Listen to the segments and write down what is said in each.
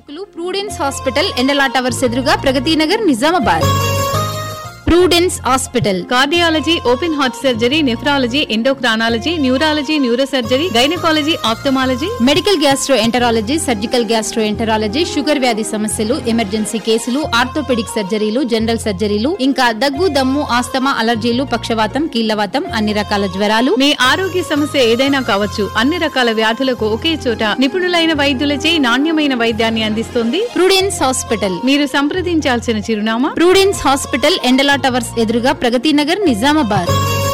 ప్రముఖులు Prudence hospital Endala towers ఎదురుగా Pragati Nagar Nizamabad Prudence hospital cardiology open heart surgery nephrology endocrinology neurology neurosurgery gynaecology ophthalmology medical gastroenterology surgical gastroenterology sugar వ్యాధి సమస్యలు emergency కేసులు orthopaedic సర్జరీలు general సర్జరీలు ఇంకా దగ్గు దమ్ము ఆస్తమా అలర్జీలు పక్షవాతం కీళ్లవాతం అన్ని రకాల జ్వరాలు మీ ఆరోగ్య సమస్య ఏదైనా కావచ్చు అన్ని రకాల వ్యాధులకు ఒకే చోట నిపుణులైన వైద్యులచే నాణ్యమైన వైద్యాన్ని అందిస్తుంది ప్రూడెన్స్ హాస్పిటల్ మీరు సంప్రదించాల్సిన చిరునామా ప్రూడెన్స్ హాస్పిటల్ ఎండలా టవర్స్ ఎదురుగా ప్రగతి నగర్ నిజామాబాద్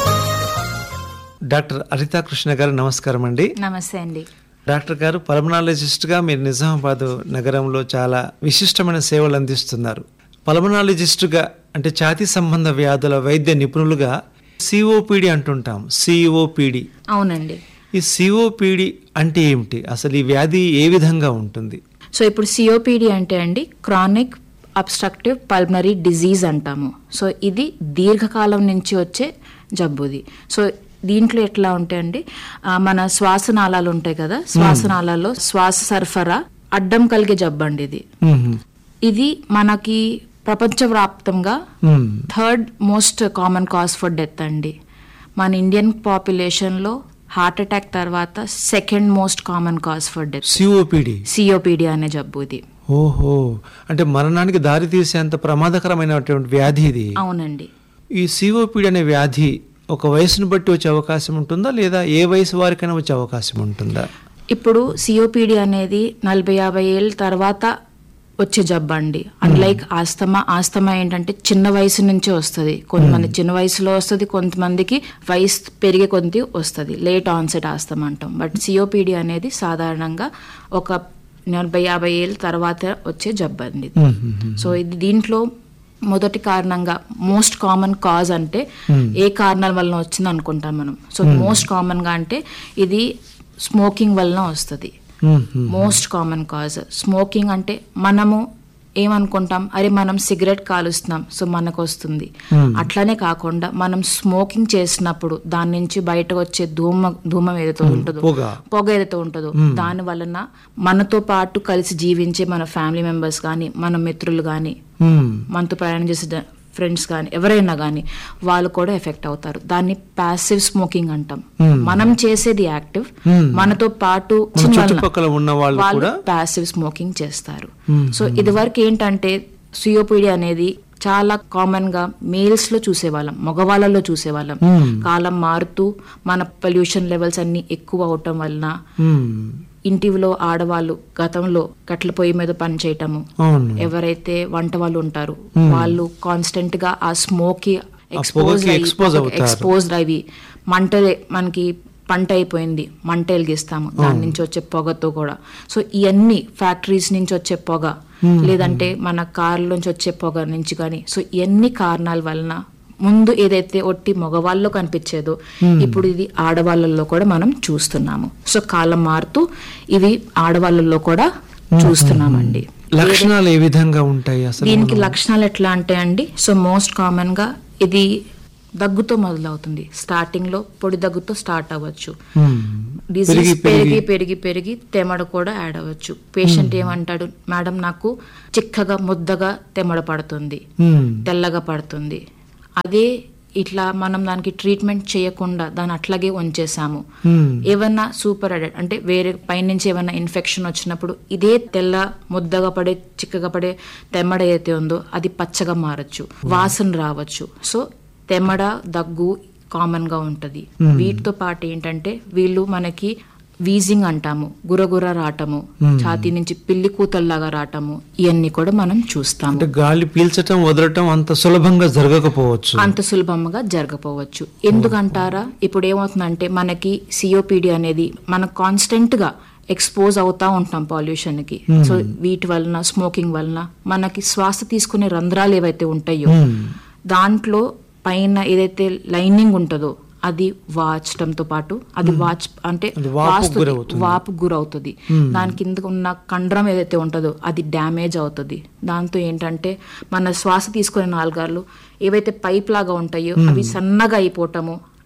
డాక్టర్ అరితా కృష్ణ గారు నమస్కారం అండి నమస్తే అండి డాక్టర్ గారు పల్మనాలజిస్ట్గా మీరు నిజామాబాద్ నగరంలో చాలా విశిష్టమైన సేవలు అందిస్తున్నారు పల్మనాలజిస్టుగా అంటే ఛాతీ సంబంధ వ్యాధుల వైద్య నిపుణులుగా సిఓపిడి అంటుంటాం సిఓపిడి అవునండి ఈ సిఓపిడి అంటే ఏమిటి అసలు ఈ వ్యాధి ఏ విధంగా ఉంటుంది సో ఇప్పుడు సిఓపిడి అంటే అండి క్రానిక్ అబ్స్ట్రక్టివ్ పల్మనరీ డిజీజ్ అంటాము సో ఇది దీర్ఘకాలం నుంచి వచ్చే జబ్బుది సో దీంట్లో ఎట్లా ఉంటాయండి ఆ, మన శ్వాసనాళాలు ఉంటాయి కదా శ్వాసనాళాల్లో శ్వాస సరఫరా అడ్డం కలిగే జబ్బు అండి ఇది మ్మ్. ఇది మనకి ప్రపంచవ్యాప్తంగా hmm. Third most common cause for death అండి మన ఇండియన్ పాపులేషన్లో హార్ట్ అటాక్ తర్వాత second most common cause for death COPD COPD అనే జబ్బు ఇది ఓహో అంటే మరణానికి దారి తీసేంత ప్రమాదకరమైనటువంటి వ్యాధి ఇది అవునండి ఈ సిఓపిడి అనే వ్యాధి ఒక వయసును బట్టి వచ్చే అవకాశం ఉంటుందా లేదా ఏ వయసు వారికైనా వచ్చే అవకాశం ఉంటుందా ఇప్పుడు సిఓపిడి అనేది నలభై యాభై ఏళ్ళ తర్వాత వచ్చే జబ్బు అండి అన్లైక్ ఆస్తమా ఆస్తమా ఏంటంటే చిన్న వయసు నుంచే వస్తుంది కొంతమంది చిన్న వయసులో వస్తుంది కొంతమందికి వయసు పెరిగే కొద్ది వస్తుంది లేట్ ఆన్సెట్ ఆస్తమా అంటాం బట్ సిఓపిడి అనేది సాధారణంగా ఒక నలభై యాభై ఏళ్ళ తర్వాత వచ్చే జబ్బు అండి ఇది. సో ఇది దీంట్లో మొదటి కారణంగా మోస్ట్ కామన్ కాజ్ అంటే ఏ కారణాల వలన వచ్చింది అనుకుంటాం మనం సో మోస్ట్ కామన్ గా అంటే ఇది స్మోకింగ్ వలన వస్తుంది hmm. Most common cause smoking అంటే మనము ఏమనుకుంటాం అరే మనం సిగరెట్ కాలుస్తున్నాం సో మనకు వస్తుంది అట్లానే కాకుండా మనం స్మోకింగ్ చేసినప్పుడు దాని నుంచి బయటకు వచ్చే ధూమ ధూమం ఏదైతే ఉంటుందో పొగ. పొగ ఏదైతే ఉంటుందో దాని వలన మనతో పాటు కలిసి జీవించే మన ఫ్యామిలీ మెంబర్స్ కానీ మన మిత్రులు కానీ మ్మ్. మనతో ప్రయాణం చేసే ఫ్రెండ్స్ కానీ ఎవరైనా కానీ వాళ్ళు కూడా ఎఫెక్ట్ అవుతారు దాన్ని ప్యాసివ్ స్మోకింగ్ అంటాం మనం చేసేది యాక్టివ్ మనతో పాటు మన చిన్న వాళ్ళ- చుట్టుపక్కల ఉన్న వాళ్ళు వాళ్ళు కూడా ప్యాసివ్ స్మోకింగ్ చేస్తారు సో ఇది వరకు ఏంటంటే సిఓపిడి అనేది చాలా కామన్ గా మేల్స్ లో చూసేవాళ్ళం మగవాళ్ళలో చూసేవాళ్ళం కాలం మారుతూ మన పొల్యూషన్ లెవెల్స్ అన్ని ఎక్కువ అవటం వలన మ్మ్. ఇంటిలో ఆడవాళ్ళు గతంలో కట్ల పొయ్యి మీద పని చేయటము అవును ఎవరైతే వంట వాళ్ళు ఉంటారు వాళ్ళు కాన్స్టెంట్ గా ఆ స్మోక్ కి పొగకి expose అవుతారు. ఎక్స్పోజ్డ్ అవి మంట మనకి పంట అయిపోయింది మంట వెలిగిస్తాము దాని నుంచి వచ్చే పొగతో కూడా సో ఇవన్నీ ఫ్యాక్టరీస్ నుంచి వచ్చే పొగ లేదంటే మన కార్ల నుంచి వచ్చే పొగ నుంచి కానీ సో ఇవన్నీ కారణాల వలన ముందు ఏదైతే ఒట్టి మగవాళ్ళలో కనిపించేదో ఇప్పుడు ఇది ఆడవాళ్ళల్లో కూడా మనం చూస్తున్నాము సో కాలం మారుతూ ఇవి ఆడవాళ్ళల్లో కూడా చూస్తున్నామండి లక్షణాలు ఏ విధంగా ఉంటాయి అసలు దీనికి లక్షణాలు ఎట్లా అంటే అండి సో మోస్ట్ కామన్ గా ఇది దగ్గుతో మొదలవుతుంది స్టార్టింగ్ లో పొడి దగ్గుతో స్టార్ట్ అవ్వచ్చు మ్మ్. డిసీజ్ పెరిగి పెరిగి పెరిగి తెమడ కూడా యాడ్ అవ్వచ్చు పేషెంట్ ఏమంటాడు మేడం నాకు చిక్కగా ముద్దగా తెమడ పడుతుంది మ్మ్. తెల్లగా పడుతుంది అదే ఇట్లా మనం దానికి ట్రీట్మెంట్ చేయకుండా దాన్ని అట్లాగే ఉంచేసాము మ్మ్. ఏమన్నా సూపర్ అడెడ్ అంటే వేరే పైనుంచి ఏమైనా ఇన్ఫెక్షన్ వచ్చినప్పుడు ఇదే తెల్ల ముద్దగా పడే చిక్కగా పడే తెమ్మడ ఏదైతే ఉందో అది పచ్చగా మారచ్చు వాసన రావచ్చు సో తెమ్మడ దగ్గు కామన్ గా ఉంటది వీటితో పాటు ఏంటంటే వీళ్ళు మనకి వీజింగ్ అంటాము గురగుర రావటము ఛాతీ నుంచి పిల్లి కూతల్లాగా రావటము ఇవన్నీ కూడా మనం చూస్తాము అంటే గాలి పీల్చటం వదలటం అంత సులభంగా జరగకపోవచ్చు అంత సులభంగా జరగపోవచ్చు ఎందుకంటారా ఇప్పుడు ఏమవుతుందంటే మనకి సిఓపిడి అనేది మనం కాన్స్టెంట్ గా ఎక్స్పోజ్ అవుతా ఉంటాం పొల్యూషన్ కి సో వీటి వలన స్మోకింగ్ వలన మనకి శ్వాస తీసుకునే రంధ్రాలు ఏవైతే ఉంటాయో దాంట్లో పైన ఏదైతే లైనింగ్ ఉంటుందో అది వాచడంతో పాటు అది వాచ్ అంటే అది వాపుకు వాస్తుంది, గురవుతుంది. వాపు గురవుతుంది దాని కింద ఉన్న కండరం ఏదైతే ఉంటుందో అది డ్యామేజ్ అవుతుంది దాంతో ఏంటంటే మన శ్వాస తీసుకునే నాలుగార్లు ఏవైతే పైప్ లాగా ఉంటాయో అవి సన్నగా అయిపోవటము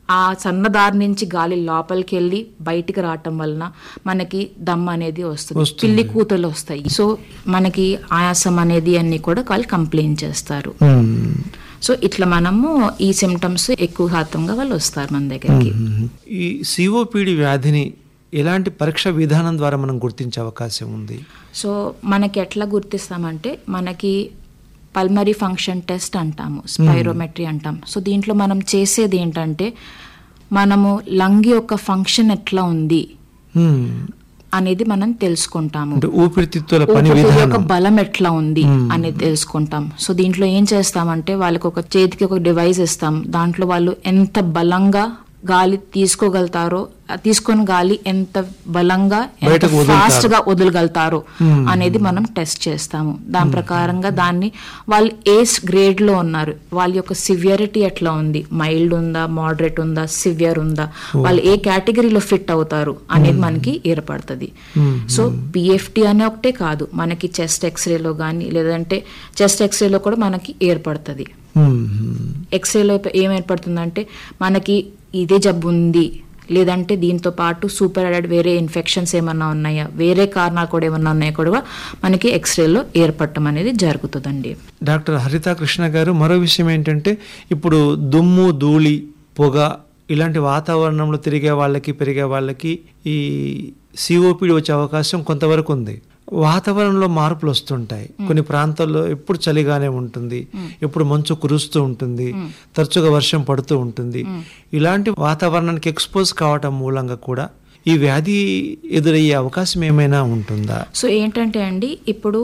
ఆ సన్నదారి నుంచి గాలి లోపలికి వెళ్ళి బయటికి రావటం వలన మనకి దమ్ అనేది వస్తుంది వస్తుంది. పిల్లి కూతలు వస్తాయి సో మనకి ఆయాసం అనేది అన్ని కూడా వాళ్ళు కంప్లైంట్ చేస్తారు మ్మ్. సో ఇట్లా మనము ఈ సిమ్టమ్స్ ఎక్కువ శాతంగా వాళ్ళు వస్తారు మన దగ్గరికి మ్మ్. ఈ సిఓపిడి వ్యాధిని ఎలాంటి పరీక్ష విధానం ద్వారా మనం గుర్తించే అవకాశం ఉంది సో మనకి ఎట్లా గుర్తిస్తామంటే మనకి పల్మరీ ఫంక్షన్ టెస్ట్ అంటాము స్పైరోమెట్రీ అంటాం సో దీంట్లో మనం చేసేది ఏంటంటే మనము లంగ్ యొక్క ఫంక్షన్ ఎట్లా ఉంది మ్మ్. అనేది మనం తెలుసుకుంటాము అంటే ఊపిరితిత్తుల పని ఊపిరితిత్తుల యొక్క విధానం బలం ఎట్లా ఉంది అనేది తెలుసుకుంటాం సో దీంట్లో ఏం చేస్తామంటే వాళ్ళకి ఒక చేతికి ఒక డివైస్ ఇస్తాం దాంట్లో వాళ్ళు ఎంత బలంగా గాలి తీసుకోగలుగుతారో ఆ తీసుకొని గాలి ఎంత బలంగా ఎంత బయటకు వదులుతారు. ఫాస్ట్ గా వదలగలుగుతారు అనేది మనం టెస్ట్ చేస్తాము దాని ప్రకారంగా దాన్ని వాళ్ళు ఏ గ్రేడ్ లో ఉన్నారు వాళ్ళ యొక్క సివియరిటీ ఎట్లా ఉంది మైల్డ్ ఉందా మోడరేట్ ఉందా సివియర్ ఉందా వాళ్ళు ఏ కేటగిరీలో ఫిట్ అవుతారు అనేది మనకి ఏర్పడుతుంది సో పిఎఫ్టి అనే ఒకటే కాదు మనకి చెస్ట్ ఎక్స్రేలో కానీ లేదంటే చెస్ట్ ఎక్స్రేలో కూడా మనకి ఏర్పడుతుంది మ్మ్. ఎక్స్రేలో ఏం ఏర్పడుతుందంటే మనకి ఇదే జబ్బు ఉంది లేదంటే దీంతో పాటు సూపర్ అడెడ్ వేరే ఇన్ఫెక్షన్స్ ఏమన్నా ఉన్నాయా వేరే కారణాలు కూడా ఏమన్నా ఉన్నాయా కూడా మనకి ఎక్స్రేలో ఏర్పడటం అనేది జరుగుతుందండి డాక్టర్ హరిత కృష్ణ గారు మరో విషయం ఏంటంటే ఇప్పుడు దుమ్ము ధూళి పొగ ఇలాంటి వాతావరణంలో తిరిగే వాళ్ళకి పెరిగే వాళ్ళకి ఈ సిఓపిడి వచ్చే అవకాశం కొంతవరకు ఉంది వాతావరణంలో మార్పులు వస్తుంటాయి కొన్ని ప్రాంతాల్లో ఎప్పుడు చలిగానే ఉంటుంది ఎప్పుడు మంచు కురుస్తూ ఉంటుంది తరచుగా వర్షం పడుతూ ఉంటుంది ఇలాంటి వాతావరణానికి ఎక్స్పోజ్ కావటం మూలంగా కూడా ఈ వ్యాధి ఎదురయ్యే అవకాశం ఏమైనా ఉంటుందా సో ఏంటంటే అండి ఇప్పుడు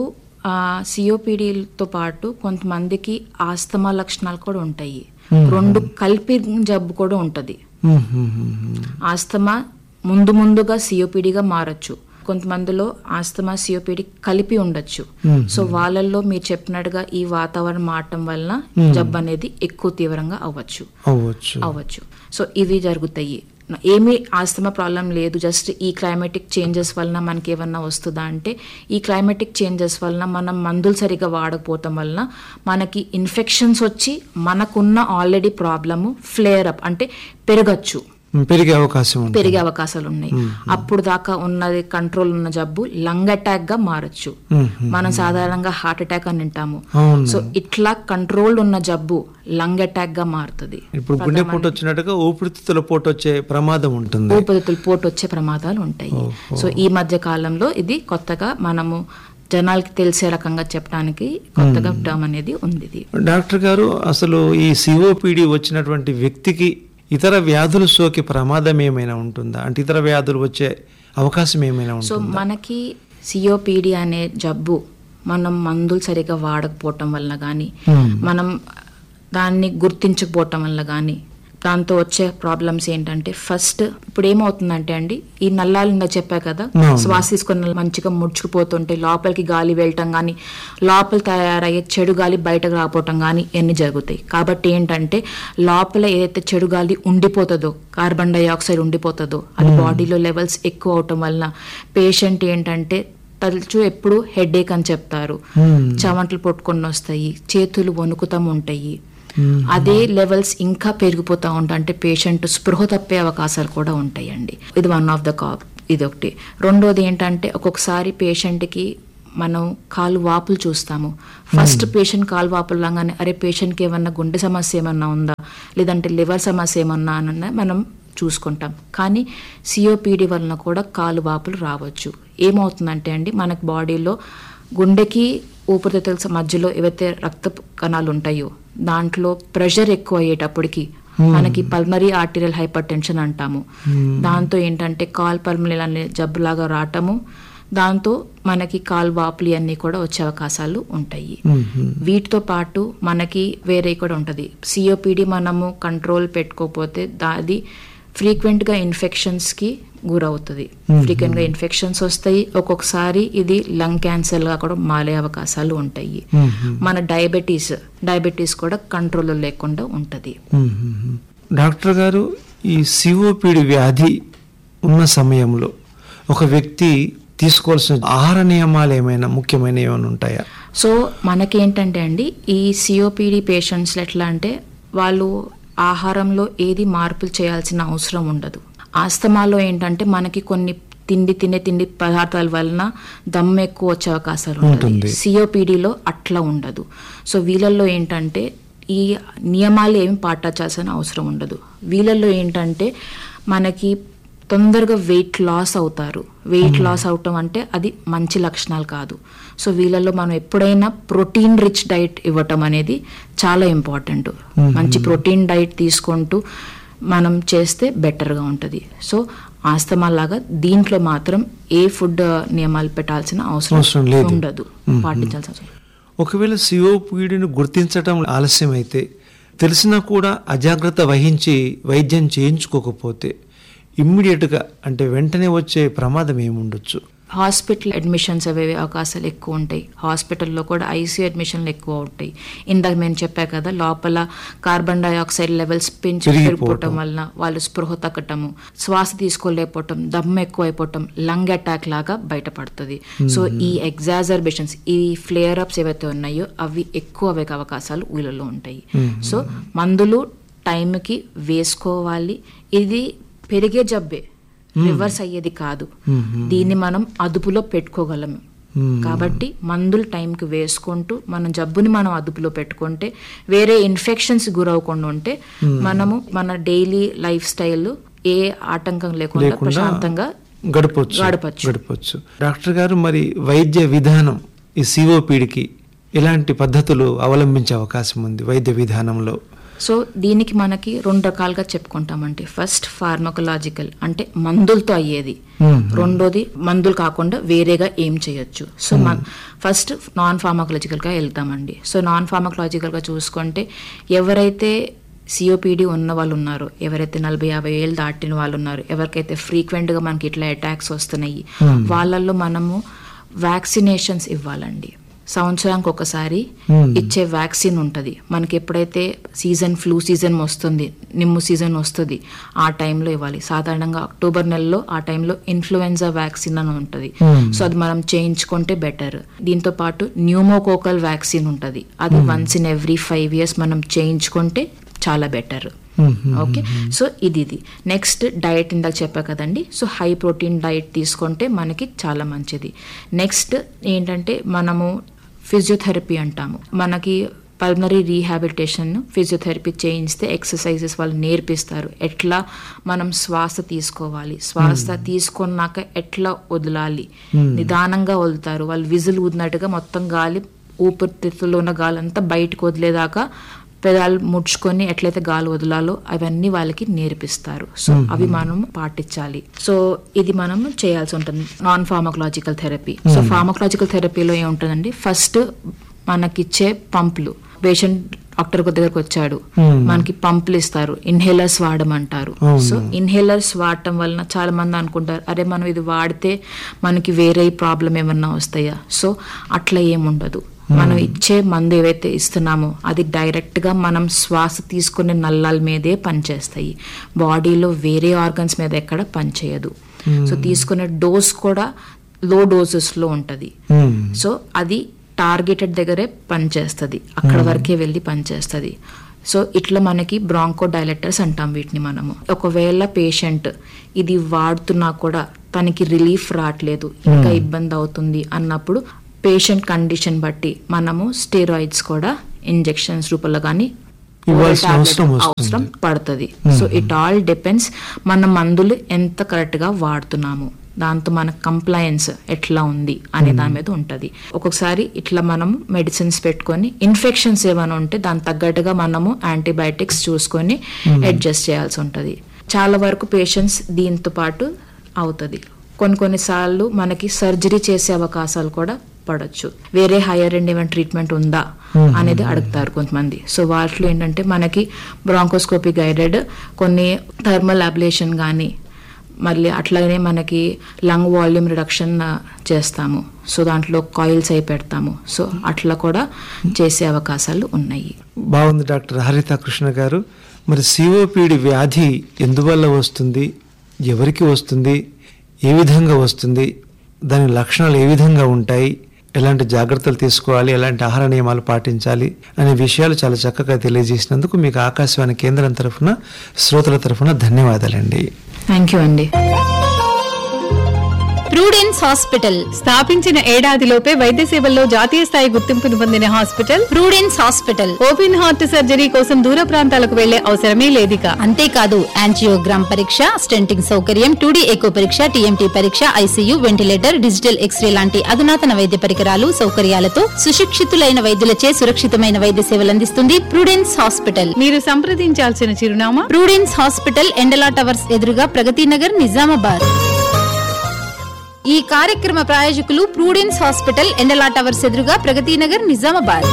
సిఓపిడితో పాటు కొంతమందికి ఆస్తమా లక్షణాలు కూడా ఉంటాయి రెండు కలిపి జబ్బు కూడా ఉంటుంది మ్మ్, మ్మ్, మ్మ్. ఆస్తమా ముందు ముందుగా సిఓపిడిగా మారచ్చు కొంతమందిలో ఆస్తమా సిఓపిడి కలిపి ఉండొచ్చు సో వాళ్ళల్లో మీరు చెప్పినట్టుగా ఈ వాతావరణం మారటం వలన జబ్బు అనేది ఎక్కువ తీవ్రంగా అవ్వచ్చు అవ్వచ్చు అవ్వచ్చు సో ఇవి జరుగుతాయి ఏమీ ఆస్తమా ప్రాబ్లం లేదు జస్ట్ ఈ క్లైమాటిక్ చేంజెస్ వలన మనకి ఏమన్నా వస్తుందా అంటే ఈ క్లైమాటిక్ చేంజెస్ వలన మనం మందులు సరిగా వాడకపోవటం వలన మనకి ఇన్ఫెక్షన్స్ వచ్చి మనకున్న ఆల్రెడీ ప్రాబ్లము ఫ్లేర్ అప్ అంటే పెరగచ్చు పెరిగే అవకాశం ఉంది పెరిగే అవకాశాలు ఉన్నాయి అప్పుడు దాకా ఉన్నది కంట్రోల్ ఉన్న జబ్బు లంగ్ అటాక్ గా మారచ్చు మనం సాధారణంగా హార్ట్ అటాక్ అని వింటాము అవును. సో ఇట్లా కంట్రోల్ ఉన్న జబ్బు లంగ్ అటాక్ గా మారుతుంది ఇప్పుడు గుండె పోటు వచ్చినట్టుగా ఊపిరితిత్తుల పోటు వచ్చే ప్రమాదం ఉంటుంది ఊపిరితిత్తులు పోటు వచ్చే ప్రమాదాలు ఉంటాయి సో ఈ మధ్య కాలంలో ఇది కొత్తగా మనము జనాలకి తెలిసే రకంగా చెప్పడానికి కొత్తగా టర్మ్ అనేది ఉంది ఇది డాక్టర్ గారు అసలు ఈ సిఓపిడి వచ్చినటువంటి వ్యక్తికి ఇతర వ్యాధులు సోకే ప్రమాదం ఏమైనా ఉంటుందా అంటే ఇతర వ్యాధులు వచ్చే అవకాశం ఏమైనా సో ఉంటుందా మనకి సిఓపిడి అనే జబ్బు మనం మందులు సరిగా వాడకపోవటం వల్ల కానీ మనం దాన్ని గుర్తించకపోవటం వల్ల కానీ దాంతో వచ్చే ప్రాబ్లమ్స్ ఏంటంటే ఫస్ట్ ఇప్పుడు ఏమవుతుందంటే అండి ఈ నల్లాలు ఇందా చెప్పా కదా అవును. శ్వాస తీసుకున్న మంచిగా ముడుచుకుపోతుంటే లోపలికి గాలి వెళ్ళటం కానీ లోపల తయారయ్యే చెడు గాలి బయటకు రాకపోవటం కానీ ఇవన్నీ జరుగుతాయి కాబట్టి ఏంటంటే లోపల ఏదైతే చెడు గాలి ఉండిపోతుందో కార్బన్ డైఆక్సైడ్ ఉండిపోతుందో అది బాడీలో లెవెల్స్ ఎక్కువ అవటం వలన పేషెంట్ ఏంటంటే తరచు ఎప్పుడు హెడేక్ అని చెప్తారు చెమటలు పొట్టుకొని వస్తాయి చేతులు వణుకుతాం ఉంటాయి అదే లెవెల్స్ ఇంకా పెరిగిపోతా ఉంటాయి అంటే పేషెంట్ స్పృహ తప్పే అవకాశాలు కూడా ఉంటాయండి ఇది వన్ ఆఫ్ ద కాప్ ఇది ఒకటి రెండోది ఏంటంటే ఒక్కొక్కసారి పేషెంట్కి మనం కాలు వాపులు చూస్తాము ఫస్ట్ పేషెంట్ కాలు వాపులు లాగానే అరే పేషెంట్కి ఏమన్నా గుండె సమస్య ఏమన్నా ఉందా లేదంటే లివర్ సమస్య ఏమన్నా అని మనం చూసుకుంటాం కానీ సిఓపిడి వలన కూడా కాలు వాపులు రావచ్చు ఏమవుతుందంటే అండి మనకి బాడీలో గుండెకి ఊపిరితిత్తుల మధ్యలో ఏవైతే రక్త కణాలు ఉంటాయో దాంట్లో ప్రెషర్ ఎక్కువ అయ్యేటప్పటికి మనకి పల్మరీ ఆర్టీరియల్ హైపర్ టెన్షన్ అంటాము దాంతో ఏంటంటే కాల్ పల్మరీ అనే జబ్బులాగా రావటము దాంతో మనకి కాల్ వాపులు అన్నీ కూడా వచ్చే అవకాశాలు ఉంటాయి వీటితో పాటు మనకి వేరే కూడా ఉంటుంది సిఓపిడి మనము కంట్రోల్ పెట్టుకోకపోతే దాది ఫ్రీక్వెంట్గా ఇన్ఫెక్షన్స్కి గురవుతుంది ఫ్రీక్వెంట్గా ఇన్ఫెక్షన్స్ వస్తాయి ఒక్కొక్కసారి ఇది లంగ్ క్యాన్సర్గా కూడా మారే అవకాశాలు ఉంటాయి మన డయాబెటీస్ డయాబెటీస్ కూడా కంట్రోల్లో లేకుండా ఉంటుంది మ్మ్. డాక్టర్ గారు ఈ సిఓపిడి వ్యాధి ఉన్న సమయంలో ఒక వ్యక్తి తీసుకోవాల్సిన ఆహార నియమాలు ఏమైనా ముఖ్యమైన ఏమైనా ఉంటాయా సో మనకేంటంటే అండి ఈ సిఓపిడి పేషెంట్స్లో ఎట్లా అంటే వాళ్ళు ఆహారంలో ఏది మార్పులు చేయాల్సిన అవసరం ఉండదు ఆస్తమాలో ఏంటంటే మనకి కొన్ని తిండి తినే తిండి పదార్థాల వలన దమ్ము ఎక్కువ వచ్చే అవకాశాలు ఉంటుంది ఉంటుంది. సిఓపిడిలో అట్లా ఉండదు సో వీళ్ళల్లో ఏంటంటే ఈ నియమాలు ఏమి పాటించాల్సిన అవసరం ఉండదు వీళ్ళల్లో ఏంటంటే మనకి తొందరగా వెయిట్ లాస్ అవుతారు వెయిట్ లాస్ అవటం అంటే అది మంచి లక్షణాలు కాదు సో వీళ్ళల్లో మనం ఎప్పుడైనా ప్రోటీన్ రిచ్ డైట్ ఇవ్వటం అనేది చాలా ఇంపార్టెంట్ మంచి ప్రోటీన్ డైట్ తీసుకుంటూ మనం చేస్తే బెటర్గా ఉంటుంది సో ఆస్తమా లాగా దీంట్లో మాత్రం ఏ ఫుడ్ నియమాలు పెట్టాల్సిన అవసరం అవసరం లేదు. ఉండదు పాటించాల్సిన అవసరం ఒకవేళ సిఓపిడిని గుర్తించటం ఆలస్యమైతే తెలిసినా కూడా అజాగ్రత్త వహించి వైద్యం చేయించుకోకపోతే ఇమ్మీడియట్గా అంటే వెంటనే వచ్చే ప్రమాదం ఏముండొచ్చు హాస్పిటల్ అడ్మిషన్స్ అవి అవకాశాలు ఎక్కువ ఉంటాయి హాస్పిటల్లో కూడా ఐసీయూ అడ్మిషన్లు ఎక్కువ ఉంటాయి ఇందాక నేను చెప్పా కదా లోపల కార్బన్ డైఆక్సైడ్ లెవెల్స్ పెంచి పెరిగిపోవటం. పెరిగిపోవటం వలన వాళ్ళు స్పృహ తగ్గటము శ్వాస తీసుకోలేకపోవటం దమ్ము ఎక్కువ అయిపోవటం లంగ్ అటాక్ లాగా బయటపడుతుంది సో ఈ ఎగ్జాజర్బేషన్స్ ఈ ఫ్లేయర్ అప్స్ ఏవైతే ఉన్నాయో అవి ఎక్కువ అయ్యే అవకాశాలు వీళ్ళలో ఉంటాయి సో మందులు టైంకి వేసుకోవాలి ఇది పెరిగే జబ్బే రివర్స్ అయ్యేది కాదు దీన్ని మనం అదుపులో పెట్టుకోగలము కాబట్టి మందులు టైంకి వేసుకుంటూ మన జబ్బుని మనం అదుపులో పెట్టుకుంటే వేరే ఇన్ఫెక్షన్స్ గురవకుండా ఉంటే మనము మన డైలీ లైఫ్ స్టైల్ ఏ ఆటంకం లేకుండా లేకుండా ప్రశాంతంగా గడపొచ్చు గడపొచ్చు. గడపొచ్చు డాక్టర్ గారు మరి వైద్య విధానం ఈ సిఓపిడికి ఎలాంటి పద్ధతులు అవలంబించే అవకాశం ఉంది వైద్య విధానంలో సో దీనికి మనకి రెండు రకాలుగా చెప్పుకుంటామంటే ఫస్ట్ ఫార్మకలాజికల్ అంటే మందులతో అయ్యేది రెండోది మందులు కాకుండా వేరేగా ఏం చేయొచ్చు సో మన ఫస్ట్ నాన్ ఫార్మకలాజికల్గా వెళ్తామండి సో నాన్ ఫార్మకలాజికల్గా చూసుకుంటే ఎవరైతే సిఓపిడి ఉన్న వాళ్ళు ఉన్నారు ఎవరైతే నలభై యాభై ఏళ్ళు దాటిన వాళ్ళు ఉన్నారు ఎవరికైతే ఫ్రీక్వెంట్గా మనకి ఇట్లా అటాక్స్ వస్తున్నాయి వాళ్ళల్లో మనము వ్యాక్సినేషన్స్ ఇవ్వాలండి సంవత్సరానికి ఒకసారి ఇచ్చే వ్యాక్సిన్ ఉంటుంది మనకి ఎప్పుడైతే సీజన్ ఫ్లూ సీజన్ వస్తుంది నిమ్ము సీజన్ వస్తుంది ఆ టైంలో ఇవ్వాలి సాధారణంగా అక్టోబర్ నెలలో ఆ టైంలో ఇన్ఫ్లుయెన్జా వ్యాక్సిన్ అని ఉంటుంది సో అది మనం చేయించుకుంటే బెటర్ దీంతో పాటు న్యూమోకోకల్ వ్యాక్సిన్ ఉంటుంది అది once in every five years మనం చేయించుకుంటే చాలా బెటర్ ఓకే సో ఇది ఇది నెక్స్ట్ డయట్ ఇందాక చెప్పా కదండి సో హై ప్రోటీన్ డయట్ తీసుకుంటే మనకి చాలా మంచిది నెక్స్ట్ ఏంటంటే మనము ఫిజియోథెరపీ అంటాము మనకి పల్మరీ రీహాబిలిటేషన్ ఫిజియోథెరపీ చేయిస్తే ఎక్సర్సైజెస్ వాళ్ళు నేర్పిస్తారు ఎట్లా మనం శ్వాస తీసుకోవాలి శ్వాస తీసుకున్నాక ఎట్లా వదలాలి నిదానంగా వదులుతారు వాళ్ళు విజిల్ ఊదినట్టుగా మొత్తం గాలి ఊపిరితిత్తుల్లో ఉన్న గాలి అంతా బయటకు వదిలేదాకా పెదాలు ముడుచుకొని ఎట్లయితే గాలి వదలాలో అవన్నీ వాళ్ళకి నేర్పిస్తారు సో అవి మనం పాటించాలి సో ఇది మనం చేయాల్సి ఉంటుంది non pharmacological therapy so pharmacological థెరపీలో ఏముంటుందండి ఫస్ట్ మనకిచ్చే పంపులు పేషెంట్ డాక్టర్ దగ్గరకు వచ్చాడు మనకి పంపులు ఇస్తారు ఇన్హేలర్స్ వాడమంటారు సో ఇన్హేలర్స్ వాడటం వలన చాలా మంది అనుకుంటారు అరే మనం ఇది వాడితే మనకి వేరే ప్రాబ్లం ఏమన్నా వస్తాయా సో అట్లా ఏముండదు మనం ఇచ్చే మందు ఏవైతే ఇస్తున్నామో అది డైరెక్ట్ గా మనం శ్వాస తీసుకునే నల్లాల మీదే పనిచేస్తాయి బాడీలో వేరే ఆర్గన్స్ మీద ఎక్కడ పనిచేయదు సో తీసుకునే డోస్ కూడా లో డోసెస్ లో ఉంటది సో అది టార్గెటెడ్ దగ్గరే పనిచేస్తుంది అక్కడ వరకే వెళ్ళి పనిచేస్తుంది సో ఇట్లా మనకి బ్రాంకో డైలెక్టర్స్ అంటాం వీటిని మనము ఒకవేళ పేషెంట్ ఇది వాడుతున్నా కూడా తనకి రిలీఫ్ రావట్లేదు ఇంకా ఇబ్బంది అవుతుంది అన్నప్పుడు పేషెంట్ కండిషన్ బట్టి మనము స్టెరాయిడ్స్ కూడా ఇంజెక్షన్స్ రూపంలో కానీ ఇవ్వాల్సిన అవసరం వస్తుంది. అవసరం పడుతుంది సో ఇట్ ఆల్ డిపెండ్స్ మన మందులు ఎంత కరెక్ట్ గా వాడుతున్నాము దాంతో మన కంప్లయన్స్ ఎట్లా ఉంది అనే దాని మీద ఉంటది ఒక్కొక్కసారి ఇట్లా మనం మెడిసిన్స్ పెట్టుకొని ఇన్ఫెక్షన్స్ ఏమైనా ఉంటే దాని తగ్గట్టుగా మనము యాంటీబయాటిక్స్ చూసుకొని అడ్జస్ట్ చేయాల్సి ఉంటది చాలా వరకు పేషెంట్స్ దీంతో పాటు అవుతుంది కొన్ని కొన్నిసార్లు మనకి సర్జరీ చేసే అవకాశాలు కూడా పడొచ్చు వేరే హైయర్ ఎండ్ ఏమైనా ట్రీట్మెంట్ ఉందా అనేది అడుగుతారు కొంతమంది సో వాటిలో ఏంటంటే మనకి బ్రాంకోస్కోపీ గైడెడ్ కొన్ని థర్మల్ అబ్లేషన్ కానీ మళ్ళీ అట్లాగనే మనకి లంగ్ వాల్యూమ్ రిడక్షన్ చేస్తాము సో దాంట్లో కాయిల్స్ అయి పెడతాము సో అట్లా కూడా చేసే అవకాశాలు ఉన్నాయి బాగుంది డాక్టర్ హరిత కృష్ణ గారు మరి సిఓపిడి వ్యాధి ఎందువల్ల వస్తుంది ఎవరికి వస్తుంది ఏ విధంగా వస్తుంది దాని లక్షణాలు ఏ విధంగా ఉంటాయి ఎలాంటి జాగ్రత్తలు తీసుకోవాలి ఎలాంటి ఆహార నియమాలు పాటించాలి అనే విషయాలు చాలా చక్కగా తెలియజేసినందుకు మీకు ఆకాశవాణి కేంద్రం తరఫున శ్రోతల తరఫున ధన్యవాదాలండి థ్యాంక్ యూ అండి ప్రూడెన్స్ హాస్పిటల్ స్థాపించిన ఏడాదిలోపే వైద్య సేవల్లో జాతీయ స్థాయి గుర్తింపును పొందిన hospital Prudence hospital open heart surgery కోసం దూర ప్రాంతాలకు వెళ్లే అవసరమే లేదిక అంతేకాదు యాంజియోగ్రామ్ పరీక్ష స్టెంటింగ్ సౌకర్యం టూడీ ఎకో పరీక్ష టీఎంటీ పరీక్ష ఐసీయూ వెంటిలేటర్ డిజిటల్ ఎక్స్రే లాంటి అధునాతన వైద్య పరికరాలు సౌకర్యాలతో సుశిక్షితులైన వైద్యులచే సురక్షితమైన వైద్య సేవలు అందిస్తుంది ప్రూడెన్స్ హాస్పిటల్ మీరు సంప్రదించాల్సిన చిరునామా ప్రూడెన్స్ హాస్పిటల్ ఎండలా టవర్స్ ఎదురుగా ప్రగతి నగర్ నిజామాబాద్ ఈ కార్యక్రమ ప్రాయోజకులు ప్రూడెన్స్ హాస్పిటల్ ఎండలా టవర్స్ ఎదురుగా ప్రగతి నగర్ నిజామాబాద్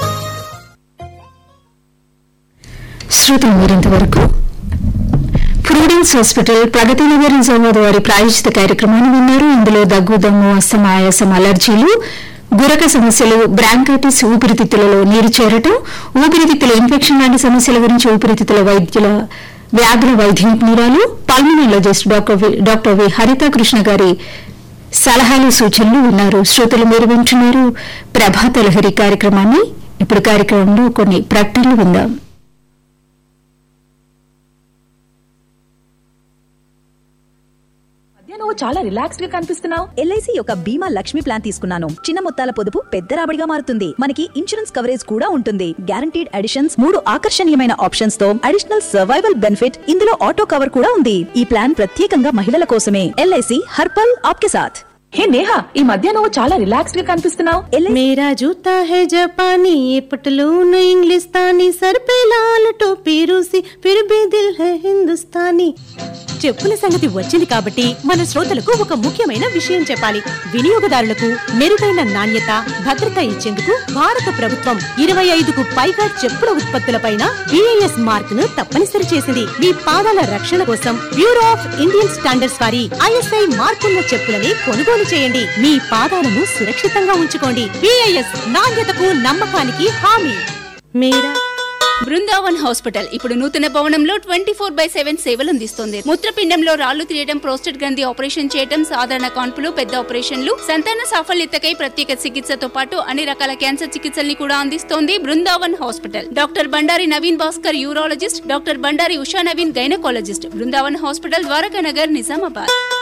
శ్రోతలు మీరింతవరకు ప్రూడెన్స్ హాస్పిటల్ ప్రగతి నగర్ నిజామాబాద్ వారి ప్రాయోజిత కార్యక్రమాన్ని విన్నారు ఇందులో దగ్గు దమ్ము అస్తమ ఆయాసం అలర్జీలు గురక సమస్యలు బ్రాంకైటిస్ ఊపిరితిత్తులలో నీరు చేరటం ఊపిరితిత్తుల ఇన్ఫెక్షన్ లాంటి సమస్యల గురించి ఊపిరితిత్తుల వైద్యుల వ్యాధుల వైద్య నిపుణురాలు పల్మనాలజిస్ట్ డాక్టర్ వి- డాక్టర్ వి హరిత కృష్ణ గారి సలహాలు సూచనలు విన్నారు శ్రోతలు మీరు వింటున్నారు ప్రభాత లహరి కార్యక్రమాన్ని ఇప్పుడు కార్యక్రమంలో కొన్ని ప్రకటనలు విందాం మధ్య నువ్వు చాలా రిలాక్స్డ్ గా కనిపిస్తున్నావు ఎల్ఐసి యొక్క బీమా లక్ష్మి ప్లాన్ తీసుకున్నాను చిన్న మొత్తాల పొదుపు పెద్ద రాబడిగా మారుతుంది మనకి ఇన్సూరెన్స్ కవరేజ్ కూడా ఉంటుంది గ్యారంటీడ్ అడిషన్స్ మూడు ఆకర్షణీయమైన ఆప్షన్స్ తో అడిషనల్ సర్వైవల్ బెనిఫిట్ ఇందులో ఆటో కవర్ కూడా ఉంది ఈ ప్లాన్ ప్రత్యేకంగా మహిళల కోసమే ఎల్ఐసి హర్పల్ ఆప్కే సాథ్ హే నేహా ఈ మధ్య నువ్వు చాలా రిలాక్స్డ్ గా కనిపిస్తున్నావు मेरा जूता है जापानी ये पटलून इंग्लिस्तानी सर पे लाल टोपी रूसी फिर भी दिल है हिंदुस्तानी చెప్పుల సంగతి వచ్చింది కాబట్టి మన శ్రోతలకు ఒక ముఖ్యమైన విషయం చెప్పాలి వినియోగదారులకు మెరుగైన నాణ్యత భద్రత ఇచ్చేందుకు భారత ప్రభుత్వం ఇరవై ఐదుకు పైగా చెప్పుల ఉత్పత్తులపైన బిఐఎస్ మార్క్ ను తప్పనిసరి చేసింది మీ పాదాల రక్షణ కోసం బ్యూరో ఆఫ్ ఇండియన్ స్టాండర్డ్స్ వారి ఐఎస్ఐ మార్కున్న చెప్పులని కొనుగోలు చేయండి మీ పాదాలను సురక్షితంగా ఉంచుకోండి బిఐఎస్ నాణ్యతకు నమ్మకానికి హామీ మీరా బృందావన్ హాస్పిటల్ ఇప్పుడు నూతన భవనంలో ట్వంటీ ఫోర్ బై సెవెన్ సేవలు అందిస్తుంది మూత్రపిండంలో రాళ్లు తీయడం ప్రోస్టేట్ గ్రంథి ఆపరేషన్ చేయడం సాధారణ కాన్పులు పెద్ద ఆపరేషన్లు సంతాన సాఫల్యతకై ప్రత్యేక చికిత్సతో పాటు అన్ని రకాల క్యాన్సర్ చికిత్సల్ని కూడా అందిస్తోంది Brindavan hospital doctor Bandari Naveen Bhaskar urologist doctor Bandari Usha Naveen gynaecologist Brindavan hospital Dwaraka Nagar Nizamabad